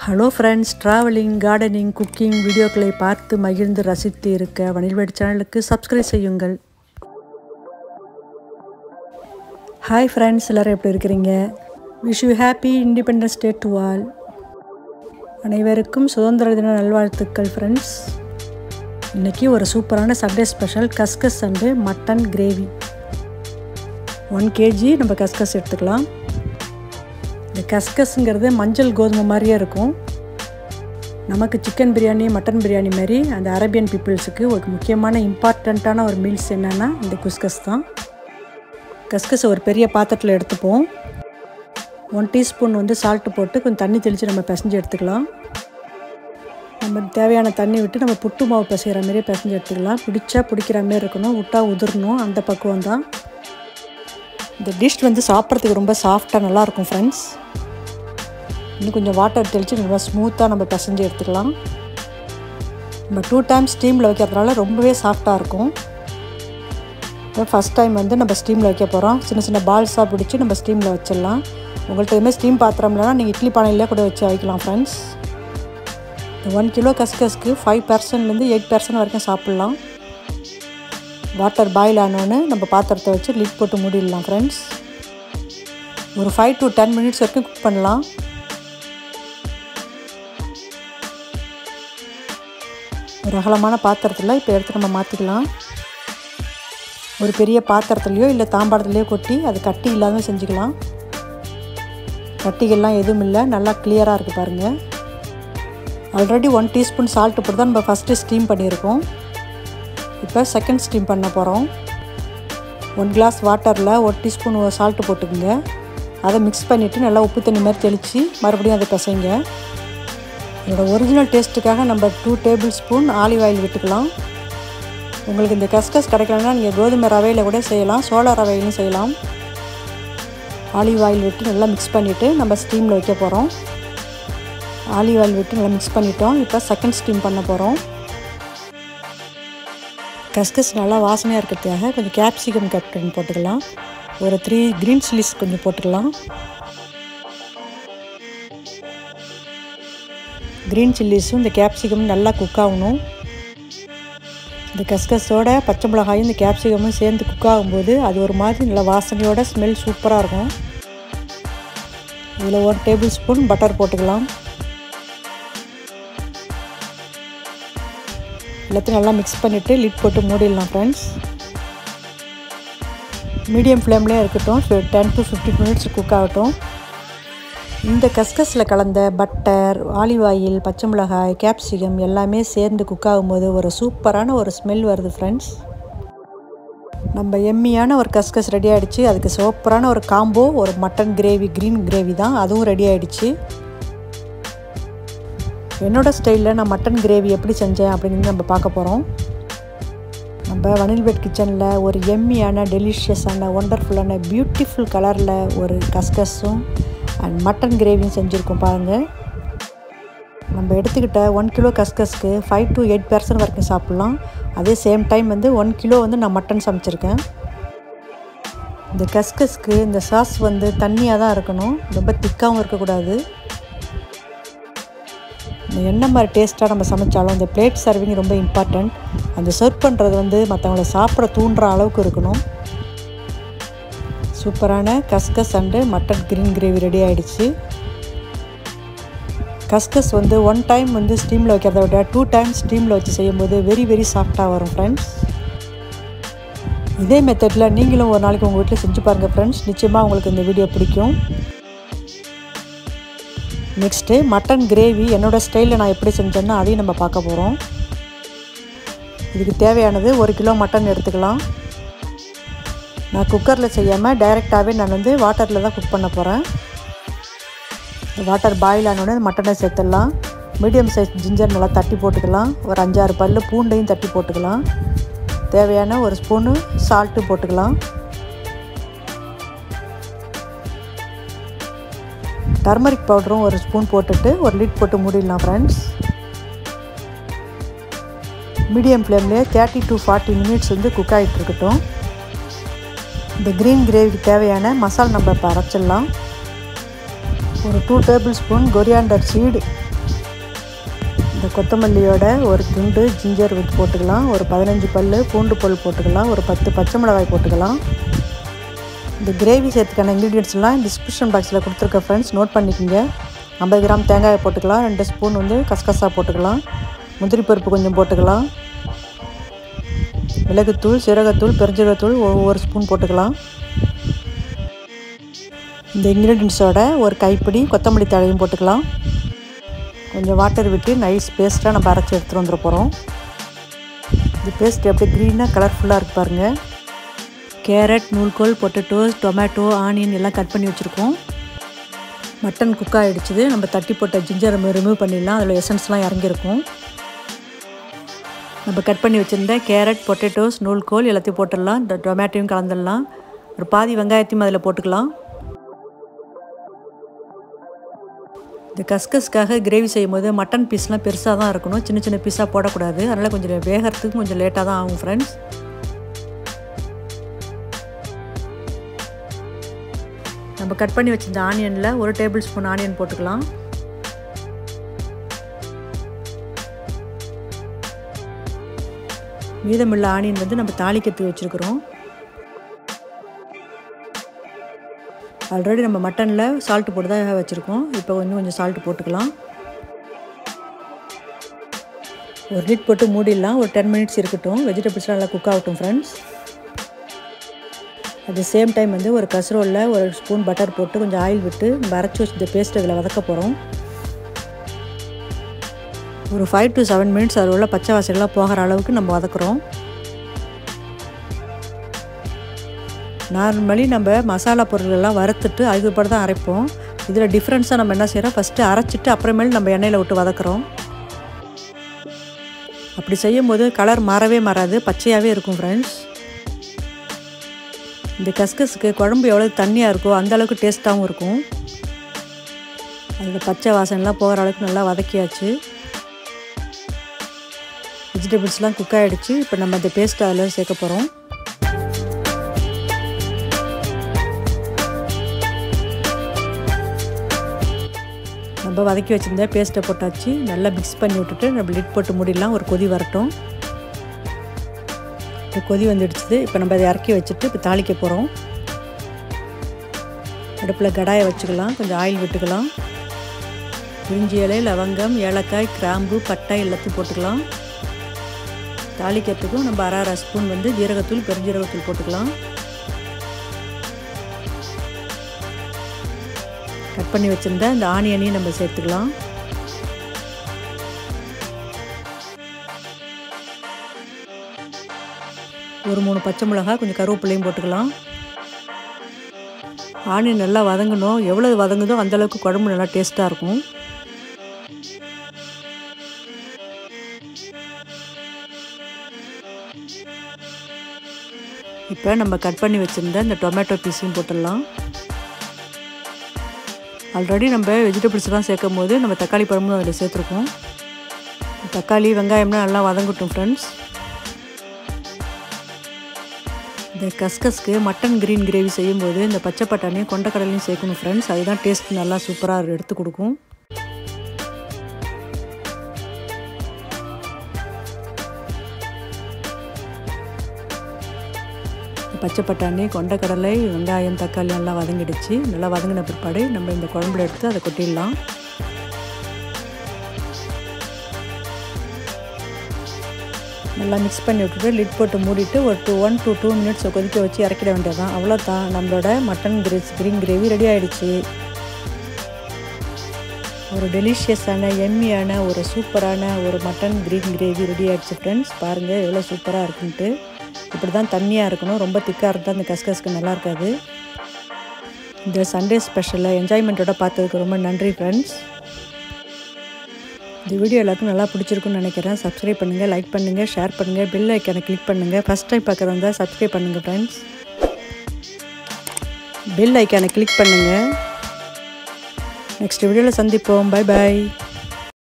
hello friends travelling gardening cooking வீடியோக்களை பார்த்து மகிழ்ந்து ரசித்து இருக்க வணில்வேட் சேனலுக்கு சப்ஸ்கிரைப் செய்யுங்கள் ஹாய் ஃப்ரெண்ட்ஸ் எல்லோரும் எப்படி இருக்கிறீங்க wish you happy independence day to all அனைவருக்கும் சுதந்திர தின நல்வாழ்த்துக்கள் ஃப்ரெண்ட்ஸ் இன்றைக்கி ஒரு சூப்பரான சண்டே ஸ்பெஷல் கஸ்கஸ் and mutton gravy one KG நம்ம கஸ்கஸ் எடுத்துக்கலாம் இந்த கஸ்கஸ்ங்கிறது மஞ்சள் கோதுமை மாதிரியே இருக்கும் நமக்கு சிக்கன் பிரியாணி மட்டன் பிரியாணி மாதிரி அந்த அரேபியன் பீப்புள்ஸுக்கு ஒரு முக்கியமான இம்பார்ட்டண்ட்டான ஒரு மீல்ஸ் என்னென்னா இந்த குஸ்கஸ் தான் கஸ்கஸ் ஒரு பெரிய பாத்திரத்தில் எடுத்துப்போம் ஒன் டீஸ்பூன் வந்து சால்ட்டு போட்டு கொஞ்சம் தண்ணி தெளித்து நம்ம பிசைஞ்சு எடுத்துக்கலாம் நம்ம தேவையான தண்ணி விட்டு நம்ம புட்டு மாவு பிசைகிற மாரி பிசைஞ்சு எடுத்துக்கலாம் பிடிச்சா பிடிக்கிற மாரி இருக்கணும் விட்டா உதிரணும் அந்த பக்குவம் தான் இந்த டிஷ் வந்து சாப்பிட்றதுக்கு ரொம்ப சாஃப்டாக நல்லாயிருக்கும் ஃப்ரெண்ட்ஸ் இன்னும் கொஞ்சம் வாட்டர் தெளித்து நல்லா ஸ்மூத்தாக நம்ம பிசைஞ்சு எடுத்துக்கலாம் நம்ம டூ டைம்ஸ் ஸ்டீமில் வைக்கிறதுனால ரொம்பவே சாஃப்டாக இருக்கும் இப்போ ஃபஸ்ட் டைம் வந்து நம்ம ஸ்டீமில் வைக்க போகிறோம் சின்ன சின்ன பால்ஸாக பிடிச்சி நம்ம ஸ்டீமில் வச்சிடலாம் உங்கள்கிட்ட எதுவுமே ஸ்டீம் பாத்திரம் இல்லைனா நீங்கள் இட்லி பானையிலே கூட வச்சு வைக்கலாம் ஃப்ரெண்ட்ஸ் இந்த ஒன் கிலோ கஸ்கஸ்க்கு ஃபைவ் பர்சன்ட்லேருந்து எயிட் பர்சன்ட் வரைக்கும் சாப்பிட்லாம் வாட்டர் பாயில் ஆனோன்னு நம்ம பாத்திரத்தை வச்சு லிட் போட்டு மூடிடலாம் ஃப்ரெண்ட்ஸ் ஒரு ஃபைவ் டு டென் மினிட்ஸ் வரைக்கும் குக் பண்ணலாம் ஒரு அகலமான பாத்திரத்தில் இப்போ எடுத்து நம்ம மாற்றிக்கலாம் ஒரு பெரிய பாத்திரத்துலையோ இல்லை தாம்பாளத்துலையோ கொட்டி அது கட்டி இல்லாமல் செஞ்சுக்கலாம் கட்டிகள்லாம் எதுவும் இல்லை நல்லா கிளியராக இருக்குது பாருங்கள் ஆல்ரெடி ஒன் டீஸ்பூன் சால்ட்டு போட்டு தான் நம்ம ஃபஸ்ட்டு ஸ்டீம் பண்ணியிருக்கோம் இப்போ செகண்ட் ஸ்டீம் பண்ண போகிறோம் ஒன் கிளாஸ் வாட்டரில் ஒரு டீஸ்பூன் சால்ட்டு போட்டுக்கோங்க அதை மிக்ஸ் பண்ணிவிட்டு நல்லா உப்பு தண்ணி மாதிரி தெளித்து மறுபடியும் அதை பிசைங்க இதோட ஒரிஜினல் டேஸ்ட்டுக்காக நம்ம two table spoon olive oil விட்டுக்கலாம் உங்களுக்கு இந்த கஸ்கஸ் கிடைக்கலன்னா நீங்கள் கோதுமை ரவையில் கூட செய்யலாம் சோள ரவையிலும் செய்யலாம் ஆலிவ் ஆயில் விட்டு நல்லா மிக்ஸ் பண்ணிவிட்டு நம்ம ஸ்டீமில் வைக்க போகிறோம் ஆலிவ் ஆயில் விட்டு நல்லா மிக்ஸ் பண்ணிட்டோம் இப்போ செகண்ட் ஸ்டீம் பண்ண போகிறோம் கஸ்கஸ் நல்லா வாசனையாக இருக்கிறதுக்காக கொஞ்சம் கேப்சிகம் கட் போட்டுக்கலாம் ஒரு த்ரீ க்ரீன் சில்லிஸ் கொஞ்சம் போட்டுக்கலாம் க்ரீன் சில்லிஸும் இந்த கேப்சிகமும் நல்லா குக் ஆகணும் இந்த கஸ்கஸோட பச்சை மிளகாயும் இந்த கேப்சிகமும் சேர்ந்து குக் ஆகும்போது அது ஒரு மாதிரி நல்ல வாசனையோட ஸ்மெல் சூப்பராக இருக்கும் இதில் ஒரு டேபிள் ஸ்பூன் பட்டர் போட்டுக்கலாம் எல்லாத்தையும் நல்லா மிக்ஸ் பண்ணிவிட்டு லிட் போட்டு மூடிடலாம் ஃப்ரெண்ட்ஸ் மீடியம் ஃப்ளேம்லேயே இருக்கட்டும் ten to fifteen minutes cook ஆகட்டும் இந்த கஸ்கஸில் கலந்த பட்டர் ஆலிவ் ஆயில் பச்சை மிளகாய் கேப்சிகம் எல்லாமே சேர்ந்து குக் ஆகும்போது ஒரு சூப்பரான ஒரு ஸ்மெல் வருது ஃப்ரெண்ட்ஸ் நம்ம எம்மியான ஒரு கஸ்கஸ் ரெடி ஆகிடுச்சு அதுக்கு சூப்பரான ஒரு காம்போ ஒரு மட்டன் கிரேவி க்ரீன் கிரேவி தான் அதுவும் ரெடி ஆகிடுச்சு என்னோடய ஸ்டைலில் நான் மட்டன் கிரேவி எப்படி செஞ்சேன் அப்படின்னு நம்ம பார்க்க போகிறோம் நம்ம வனில்பெட் கிச்சனில் ஒரு எம்மியான டெலிஷியஸான ஒண்டர்ஃபுல்லான பியூட்டிஃபுல் கலரில் ஒரு கஸ்கஸும் அண்ட் மட்டன் கிரேவியும் செஞ்சுருக்கோம் பாருங்கள் நம்ம எடுத்துக்கிட்ட ஒன் கிலோ கஸ்கஸ்க்கு ஃபைவ் டு எயிட் பர்சன்ட் வரைக்கும் சாப்பிட்லாம் அதே சேம் டைம் வந்து ஒன் கிலோ வந்து நான் மட்டன் சமைச்சிருக்கேன் இந்த கஸ்கஸ்க்கு இந்த சாஸ் வந்து தண்ணியாக தான் இருக்கணும் ரொம்ப திக்காகவும் இருக்கக்கூடாது இந்த என்ன மாதிரி டேஸ்ட்டாக நம்ம சமைச்சாலும் இந்த பிளேட் சர்விங் ரொம்ப இம்பார்ட்டண்ட் அந்த சர்வ் பண்ணுறது வந்து மற்றவங்கள சாப்பிட தூண்டுற அளவுக்கு இருக்கணும் சூப்பரான கஸ்கஸ் and mutton green gravy ready ஆகிடுச்சு கஸ்கஸ் வந்து ஒன் டைம் வந்து ஸ்டீமில் வைக்கிறத விட டூ டைம்ஸ் ஸ்டீமில் வச்சு செய்யும்போது வெரி வெரி சாஃப்டாக வரும் ஃப்ரெண்ட்ஸ் இதே மெத்தடில் நீங்களும் ஒரு நாளைக்கு உங்கள் வீட்டில் செஞ்சு பாருங்கள் ஃப்ரெண்ட்ஸ் நிச்சயமாக உங்களுக்கு இந்த வீடியோ பிடிக்கும் நெக்ஸ்ட்டு மட்டன் கிரேவி என்னோடய ஸ்டைலில் நான் எப்படி செஞ்சேன்னா அதையும் நம்ம பார்க்க போகிறோம் இதுக்கு தேவையானது ஒரு கிலோ மட்டன் எடுத்துக்கலாம் நான் குக்கரில் செய்யாமல் டைரெக்டாகவே நான் வந்து வாட்டரில் தான் குக் பண்ண போகிறேன் வாட்டர் பாயில் ஆனோடனே மட்டனை சேர்த்துடலாம் மீடியம் சைஸ் ஜிஞ்சர் நல்லா தட்டி போட்டுக்கலாம் ஒரு அஞ்சாறு பல் பூண்டையும் தட்டி போட்டுக்கலாம் தேவையான ஒரு ஸ்பூனு சால்ட்டு போட்டுக்கலாம் டர்மரிக் பவுடரும் ஒரு ஸ்பூன் போட்டுட்டு ஒரு லிட் போட்டு மூடிடலாம் ஃப்ரெண்ட்ஸ் மீடியம் ஃப்ளேம்லேயே தேர்ட்டி டு ஃபார்ட்டி மினிட்ஸ் வந்து குக் ஆகிட்டு இருக்கட்டும் இந்த க்ரீன் கிரேவிக்கு தேவையான மசால் நம்ம இப்போ அரைச்சிடலாம் ஒரு two table tablespoon coriander seed இந்த கொத்தமல்லியோட ஒரு துண்டு ஜிஞ்சர் வித் போட்டுக்கலாம் ஒரு பதினஞ்சு பல் பூண்டு பல் போட்டுக்கலாம் ஒரு பத்து பச்சை மிளகாய் போட்டுக்கலாம் இந்த கிரேவி சேர்த்துக்கான இன்க்ரீடியன்ஸ்லாம் டிஸ்கிரிப்ஷன் பாக்ஸில் கொடுத்துருக்க ஃப்ரெண்ட்ஸ் நோட் பண்ணிக்கோங்க ஐம்பது கிராம் தேங்காய் போட்டுக்கலாம் ரெண்டு ஸ்பூன் வந்து கசகசா போட்டுக்கலாம் முந்திரி பருப்பு கொஞ்சம் போட்டுக்கலாம் மிளகுத்தூள் சீரகத்தூள் பெருஞ்சீரகத்தூள் ஒவ்வொரு ஸ்பூன் போட்டுக்கலாம் இந்த இன்க்ரீடியன்ஸோட ஒரு கைப்பிடி கொத்தமல்லி தழையும் போட்டுக்கலாம் கொஞ்சம் வாட்டர் விட்டு நைஸ் பேஸ்ட்டாக நம்ம அரைச்சி எடுத்துகிட்டு வந்துட போகிறோம் இந்த பேஸ்ட் அப்படியே க்ரீனாக கலர்ஃபுல்லாக இருக்கு பாருங்கள் கேரட் நூல்கோல் பொட்டேட்டோஸ் டொமேட்டோ ஆனியன் எல்லாம் கட் பண்ணி வச்சுருக்கோம் மட்டன் குக் ஆகிடுச்சுது நம்ம தட்டி போட்ட ஜிஞ்சர் நம்ம ரிமூவ் பண்ணிடலாம் அதில் எசன்ஸ்லாம் இறங்கியிருக்கும் நம்ம கட் பண்ணி வச்சுருந்த கேரட் பொட்டேட்டோஸ் நூல்கோல் எல்லாத்தையும் போட்டுடலாம் இந்த டொமேட்டோயும் கலந்துடலாம் ஒரு பாதி வெங்காயத்தையும் அதில் போட்டுக்கலாம் இந்த கஸ்கஸ்க்காக கிரேவி செய்யும் போது மட்டன் பீஸ்லாம் பெருசாக தான் இருக்கணும் சின்ன சின்ன பீஸாக போடக்கூடாது அதனால் கொஞ்சம் வேகிறதுக்கு கொஞ்சம் லேட்டாக தான் ஆகும் ஃப்ரெண்ட்ஸ் நம்ம கட் பண்ணி வச்சிருந்த ஆனியனில் ஒரு டேபிள் ஸ்பூன் ஆனியன் போட்டுக்கலாம் மீதமுள்ள ஆனியன் வந்து நம்ம தாளிக்கத்து வச்சுருக்குறோம் ஆல்ரெடி நம்ம மட்டனில் சால்ட்டு போட்டு தான் வச்சுருக்கோம் இப்போ கொஞ்சம் கொஞ்சம் சால்ட்டு போட்டுக்கலாம் ஒரு லிட் போட்டு மூடிடலாம் ஒரு டென் மினிட்ஸ் இருக்கட்டும் வெஜிடபிள்ஸ்லாம் நல்லா குக் ஆகட்டும் friends at the same time வந்து ஒரு கசரோலில் ஒரு ஸ்பூன் பட்டர் போட்டு கொஞ்சம் ஆயில் விட்டு நம்ம அரைச்சி வச்சு இந்த பேஸ்ட் அதில் வதக்க போகிறோம் ஒரு ஃபைவ் டு செவன் மினிட்ஸ் அதில் உள்ள பச்சை வாசல்லாம் போகிற அளவுக்கு நம்ம வதக்குறோம் நார்மலி நம்ம மசாலா பொருள்கள்லாம் வறுத்துட்டு அதுக்கு தான் அரைப்போம் இதில் டிஃப்ரென்ஸாக நம்ம என்ன செய்கிறோம் ஃபஸ்ட்டு அரைச்சிட்டு அப்புறமேல் நம்ம எண்ணெயில் விட்டு வதக்குறோம் அப்படி செய்யும்போது கலர் மாறவே மாறாது பச்சையாகவே இருக்கும் ஃப்ரெண்ட்ஸ் இந்த கஸ்கஸுக்கு குழம்பு எவ்வளோ தண்ணியாக இருக்கோ அந்த அளவுக்கு டேஸ்ட்டாகவும் இருக்கும் அதில் பச்சை வாசனைலாம் போகிற அளவுக்கு நல்லா வதக்கியாச்சு வெஜிடபிள்ஸ்லாம் குக் ஆகிடுச்சு இப்போ நம்ம இந்த பேஸ்ட் அதில் சேர்க்க போகிறோம் நம்ம வதக்கி வச்சுருந்த பேஸ்ட்டை போட்டாச்சு நல்லா மிக்ஸ் பண்ணி விட்டுட்டு நம்ம லிட் போட்டு மூடிடலாம் ஒரு கொதி வரட்டும் இப்போ கொதி வந்துடுச்சு இப்போ நம்ம அதை இறக்கி வச்சுட்டு இப்போ தாளிக்க போகிறோம் அடுப்பில் கடாயை வச்சுக்கலாம் கொஞ்சம் ஆயில் விட்டுக்கலாம் பிரிஞ்சி இலை லவங்கம் ஏலக்காய் கிராம்பு பட்டை எல்லாத்தையும் போட்டுக்கலாம் தாளிக்கிறதுக்கும் நம்ம அரை அரை ஸ்பூன் வந்து ஜீரகத்தூள் பெருஞ்சீரகத்தூள் போட்டுக்கலாம் கட் பண்ணி வச்சுருந்த இந்த ஆனியனையும் நம்ம சேர்த்துக்கலாம் ஒரு மூணு பச்சை மிளகா கொஞ்சம் கருவேப்பிலையும் போட்டுக்கலாம் ஆனியன் நல்லா வதங்கணும் எவ்வளோ வதங்குதோ அந்தளவுக்கு குழம்பு நல்லா டேஸ்ட்டாக இருக்கும் இப்போ நம்ம கட் பண்ணி வச்சுருந்த இந்த டொமேட்டோ பீஸையும் போட்டுடலாம் ஆல்ரெடி நம்ம வெஜிடபிள்ஸ்லாம் சேர்க்கும் போது நம்ம தக்காளி பழமும் அதில் சேர்த்துருக்கோம் தக்காளி வெங்காயம்லாம் நல்லா வதங்கட்டும் ஃப்ரெண்ட்ஸ் இந்த கஸ்கஸ்க்கு மட்டன் க்ரீன் கிரேவி செய்யும்போது இந்த பச்சை பட்டாணியும் கொண்டக்கடலையும் சேர்க்கணும் ஃப்ரெண்ட்ஸ் அதுதான் டேஸ்ட் நல்லா சூப்பராக எடுத்து கொடுக்கும் பச்சை பட்டாணி கொண்டக்கடலை வெங்காயம் தக்காளி நல்லா வதங்கிடுச்சு நல்லா வதங்கின பிற்பாடு நம்ம இந்த குழம்புல எடுத்து அதை கொட்டிடலாம் நல்லா மிக்ஸ் பண்ணி விட்டுட்டு லிட் போட்டு மூடிட்டு ஒரு two one to two minutes கொதிக்க வச்சு இறக்கிட வேண்டியதான் அவ்வளோதான் நம்மளோட mutton grace green gravy ready ஆகிடுச்சு ஒரு டெலிஷியஸான எம்மியான ஒரு சூப்பரான ஒரு மட்டன் க்ரீன் கிரேவி ரெடி ஆகிடுச்சு ஃப்ரெண்ட்ஸ் பாருங்கள் எவ்வளோ சூப்பராக இருக்குன்ட்டு இப்படி தான் தண்ணியாக இருக்கணும் ரொம்ப திக்காக இருந்தால் அந்த கஸ்கஸ்க்கு நல்லா இருக்காது இந்த சண்டே ஸ்பெஷலில் என்ஜாய்மெண்ட்டோட பார்த்ததுக்கு ரொம்ப நன்றி ஃப்ரெண்ட்ஸ் இந்த வீடியோ எல்லாருக்கும் நல்லா பிடிச்சிருக்குன்னு நினைக்கிறேன் சப்ஸ்கிரைப் பண்ணுங்கள் லைக் பண்ணுங்கள் ஷேர் பண்ணுங்கள் பெல் ஐக்கனை கிளிக் பண்ணுங்கள் ஃபஸ்ட் டைம் பார்க்குறதா சப்ஸ்கிரைப் பண்ணுங்கள் ஃப்ரெண்ட்ஸ் பெல் ஐக்கானை கிளிக் பண்ணுங்கள் நெக்ஸ்ட் வீடியோவில் சந்திப்போம் பை பாய்